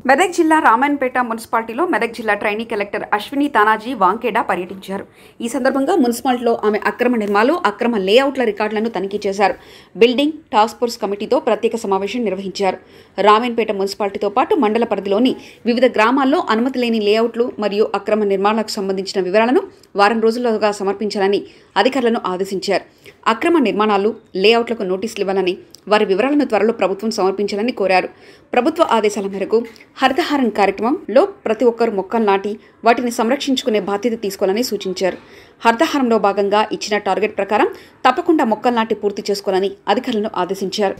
మెదక్ జిల్లా రామాయణపేట మున్సిపాలిటీలో మెదక్ జిల్లా ట్రైనీ కలెక్టర్ అశ్విని తానాజీ వాంకేడా పర్యటించారు ఈ సందర్భంగా మున్సిపాలిటీలో ఆమె అక్రమ నిర్మాలు అక్రమ లేఅవుట్ల రికార్డులను తనిఖీ చేశారు బిల్డింగ్ టాస్క్ ఫోర్స్ కమిటీతో ప్రత్యేక సమావేశం నిర్వహించారు రామాయణపేట మున్సిపాలిటీతో పాటు మండల పరిధిలోని వివిధ గ్రామాల్లో అనుమతి లేని లేఅవుట్లు మరియు అక్రమ నిర్మాణాలకు సంబంధించిన వివరాలను వారం రోజుల్లోగా సమర్పించాలని అధికారులను ఆదేశించారు అక్రమ నిర్మాణాలు లేఅవుట్లకు నోటీసులు ఇవ్వాలని వారి వివరాలను త్వరలో ప్రభుత్వం సమర్పించాలని కోరారు ప్రభుత్వ ఆదేశాల మేరకు హరితహారం కార్యక్రమంలో ప్రతి ఒక్కరు మొక్కలు నాటి వాటిని సంరక్షించుకునే బాధ్యత తీసుకోవాలని సూచించారు హరితహారంలో భాగంగా ఇచ్చిన టార్గెట్ ప్రకారం తప్పకుండా మొక్కలు నాటి పూర్తి చేసుకోవాలని అధికారులను ఆదేశించారు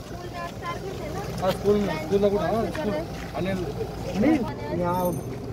हाँ स्कूल स्कूल కూడా स्कूल अनिल यहाँ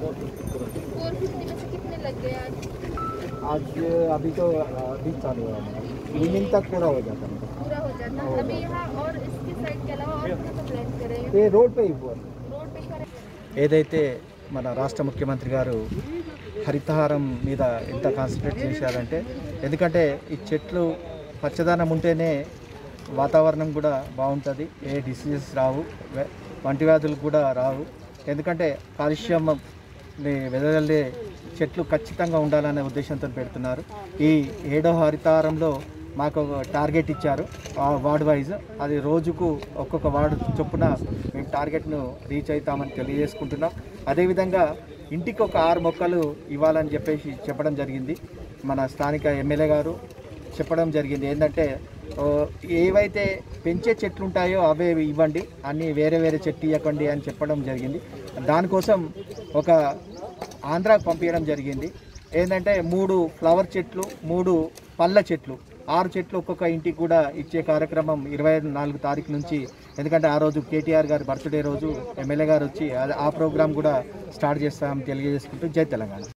फोर फिफ्टी में से कितने लग गए आज आज अभी तो अभी चालू हुआ है इवनिंग तक पूरा हो जाता है पूरा हो जाता अभी यहाँ और इसके साइड के अलावा और क्या प्लान करें ये रोड पे ही हुआ रोड पे करें ఏదైతే మన రాష్ట్ర ముఖ్యమంత్రి గారు హరితహారం మీద ఎంత కాన్సన్ట్రేట్ చేశారంటే ఎందుకంటే ఈ చెట్లు పచ్చదనం ఉంటేనే వాతావరణం కూడా బాగుంటుంది ఏ డిసీజెస్ రావు వె- వంటి వ్యాధులు కూడా రావు ఎందుకంటే కాలుష్యం వెదజల్లే చెట్లు ఖచ్చితంగా ఉండాలనే ఉద్దేశంతో పెడుతున్నారు ఈ ఏడో హరితహారంలో మాకు ఒక టార్గెట్ ఇచ్చారు ఆ వార్డ్ వైజ్ అది రోజుకు ఒక్కొక్క వార్డు చొప్పున మేము టార్గెట్ను రీచ్ అవుతామని తెలియజేసుకుంటున్నాం అదేవిధంగా ఇంటికి ఒక ఆరు మొక్కలు ఇవ్వాలని చెప్పేసి చెప్పడం జరిగింది మన స్థానిక ఎమ్మెల్యే గారు చెప్పడం జరిగింది ఏంటంటే ఓ, ఏవైతే పెంచే చెట్లు ఉంటాయో అవే ఇవ్వండి అన్నీ వేరే వేరే చెట్టు ఇవ్వకండి అని చెప్పడం జరిగింది దానికోసం ఒక ఆంధ్రాకు పంపించడం జరిగింది ఏంటంటే మూడు ఫ్లవర్ చెట్లు మూడు పళ్ళ చెట్లు ఆరు చెట్లు ఒక్కొక్క ఇంటికి కూడా ఇచ్చే కార్యక్రమం ఇరవై నాలుగు తారీఖు నుంచి ఎందుకంటే ఆ రోజు కేటీఆర్ గారి బర్త్డే రోజు ఎమ్మెల్యే గారు వచ్చి ఆ- ఆ ప్రోగ్రామ్ కూడా స్టార్ట్ చేస్తామని తెలియజేసుకుంటూ జై తెలంగాణ